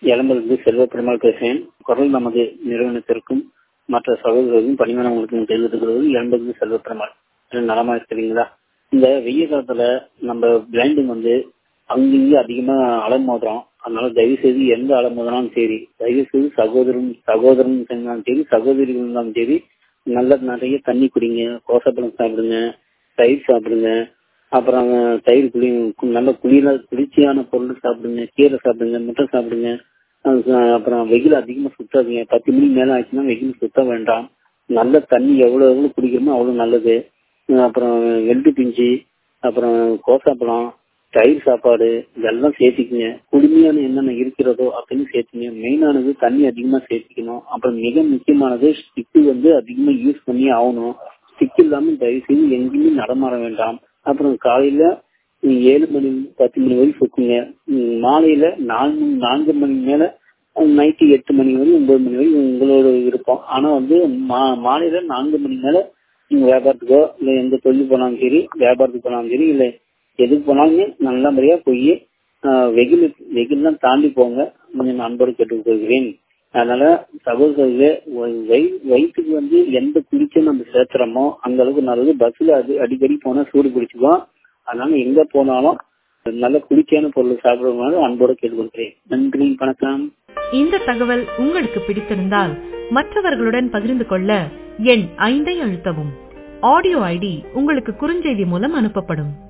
எலம்பலிருந்து செல்வ பெருமாள் பேசுகிறேன் குரல் நமது நிறுவனத்திற்கும் மற்ற சகோதரர்களுக்கும் பணிமானவங்களுக்கும் தெரிவித்துக்கிறது எலம்பலிருந்து செல்வ பெருமாள் நலமா இருக்கிறீங்களா இந்த வெய்ய காலத்துல நம்ம பிளைண்டுங்க வந்து அங்கேயும் அதிகமா அலமோதுறோம் அதனால தயவு செய்து எந்த அலமோதினாலும் சரி தயவு செய்து சகோதரன் சகோதரன் இருந்தாலும் சரி சகோதரிகள் இருந்தாலும் சரி நல்ல நிறைய தண்ணி குடிங்க கோசப்பழம் சாப்பிடுங்க தயிர் சாப்பிடுங்க அப்புறம் தயிர் குளி நல்ல குளிர குளிர்ச்சியான பொருள் சாப்பிடுங்க கீரை சாப்பிடுங்க முட்டை சாப்பிடுங்க அப்புறம் வெயில் அதிகமா சுத்தாதீங்க பத்து மணிக்கு மேல ஆச்சுன்னா வெயில் சுத்த வேண்டாம் நல்ல தண்ணி எவ்வளவு எவ்வளவு குடிக்கிறோமோ அவ்வளவு நல்லது அப்புறம் எள்ளு பிஞ்சு அப்புறம் கோசாப்பழம் தயிர் சாப்பாடு இதெல்லாம் சேர்த்திக்குங்க குளுமையான என்னென்ன இருக்கிறதோ அப்படின்னு சேர்த்துங்க மெயினானது தண்ணி அதிகமா சேர்த்திக்கணும் அப்புறம் மிக முக்கியமானது ஸ்டிக்கு வந்து அதிகமா யூஸ் பண்ணி ஆகணும் ஸ்டிக் இல்லாம தயவு செய்து எங்கேயுமே நடமாட வேண்டாம் அப்புறம் காலையில ஏழு மணி பத்து மணி வரை சுக்குங்க மாலையில நான்கு நான்கு மணி மேல நைட்டு எட்டு மணி வரை ஒன்பது மணி வரை உங்களோட விருப்பம் ஆனா வந்து மாலையில நான்கு மணி மேல நீங்க வியாபாரத்துக்கோ இல்ல எந்த தொழில் போனாலும் சரி வியாபாரத்துக்கு போனாலும் சரி இல்ல எதுக்கு போனாலுமே நல்ல முறையா போய் வெயில் வெயில்லாம் தாண்டி போங்க கொஞ்சம் நண்பர் கேட்டுக்கொள்கிறேன் அதனால சகோதரர்களே வயிற்றுக்கு வந்து எந்த குளிச்சை நம்ம சேர்த்துறோமோ அந்த அளவுக்கு நல்லது பஸ்ல அது அடிக்கடி போனா சூடு பிடிச்சிக்கும் அதனால எங்க போனாலும் நல்ல குளிர்ச்சியான பொருள் சாப்பிடுறதுனால அன்போட கேட்டுக்கொள்கிறேன் நன்றி வணக்கம் இந்த தகவல் உங்களுக்கு பிடித்திருந்தால் மற்றவர்களுடன் பகிர்ந்து கொள்ள எண் ஐந்தை அழுத்தவும் ஆடியோ ஐடி உங்களுக்கு குறுஞ்செய்தி மூலம் அனுப்பப்படும்